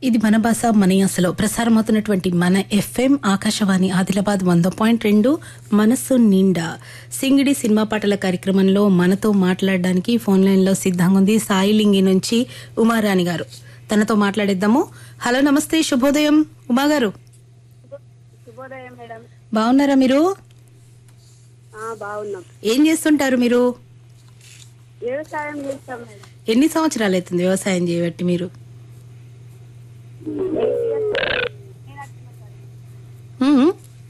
ఇది మన భాష మన అసలు ప్రసారమవుతున్నటువంటి మన ఎఫ్ఎం ఆకాశవాణి ఆదిలాబాద్ వంద పాయింట్ రెండు మనస్సు నిండా సింగిడి సినిమా పాటల కార్యక్రమంలో మనతో మాట్లాడడానికి ఫోన్ లైన్ లో సిద్ధంగా ఉంది సాయిలింగి నుంచి ఉమారాణి గారు తనతో మాట్లాడేద్దాము హలో నమస్తే శుభోదయం ఉమా గారు శుభోదయం మేడం బాగున్నారా మీరు ఆ, బాగున్నాం ఏం చేస్తుంటారు మీరు వ్యవసాయం చేస్తాం మేడం ఎన్ని సంవత్సరాలు అవుతుంది వ్యవసాయం చేయబట్టి మీరు ఉమ్.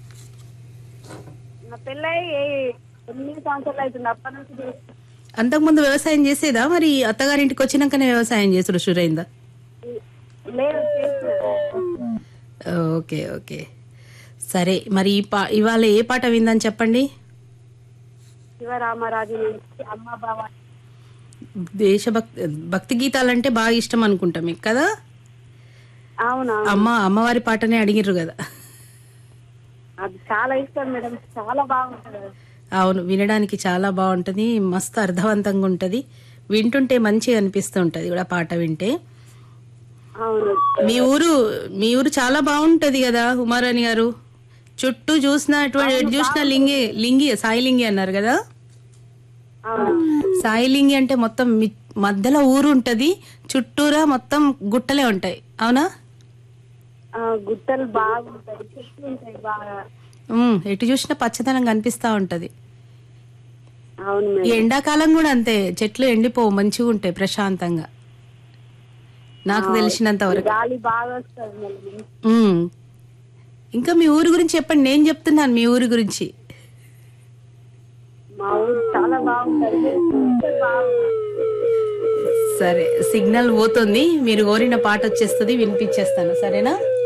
నా పెళ్ళై ఏ- ఎనిమిది సంవత్సరాలు అవుతుంది అప్పటి నుంచి చేస్తాం. అంతకుముందు వ్యవసాయం చేసేదా మరి అత్తగారింటికి వచ్చినాకనే వ్యవసాయం చేసుడు షురైందా లేదు చేస్తున్నా. ఓకే ఓకే సరే మరి ఈ పా ఇవాళ ఏ పాట విందని చెప్పండి శివరామరాజు నుంచి అమ్మ బావ దేశభక్తి భక్తి గీతాలంటే బాగా ఇష్టం అనుకుంటా మీకు కదా అవునా అమ్మ అమ్మవారి పాటనే అడిగిర్రు కదా అది చాలా ఇష్టం మేడం చాలా బాగుంటుంది అది. అవును వినడానికి చాలా బాగుంటుంది మస్తు అర్థవంతంగా ఉంటుంది వింటుంటే మంచిగా అనిపిస్తూ ఉంటుంది కూడా పాట వింటే అవును మీ ఊరు మీ ఊరు చాలా బాగుంటది కదా ఉమారాణి గారు చుట్టూ చూసిన అటువంటి ఎటు చూసిన లింగి లింగి సాయిలింగి అన్నారు కదా అవును సాయిలింగి అంటే మొత్తం మి- మధ్యలో ఊరు ఉంటది చుట్టూరా మొత్తం గుట్టలే ఉంటాయి అవునా ఆ, గుట్టలు బాగుంటాయి చెట్లు ఉంటాయి బాగా ఉమ్, ఎటు చూసినా పచ్చదనం కనిపిస్తా ఉంటది అవును ఈ మేడం ఎండాకాలం కూడా అంతే చెట్లు ఎండిపోవు మంచిగా ఉంటాయి ప్రశాంతంగా నాకు తెలిసినంత వరకు గాలి బాగా వస్తుంది మేడం ఉమ్. ఇంకా మీ ఊరు గురించి చెప్పండి నేను చెప్తున్నాను మీ ఊరి గురించి మా ఊరు చాలా బాగుంటుంది బాగుంటుంది సరే సిగ్నల్ పోతుంది మీరు కోరిన పాట వచ్చేస్తుంది వినిపించేస్తాను సరేనా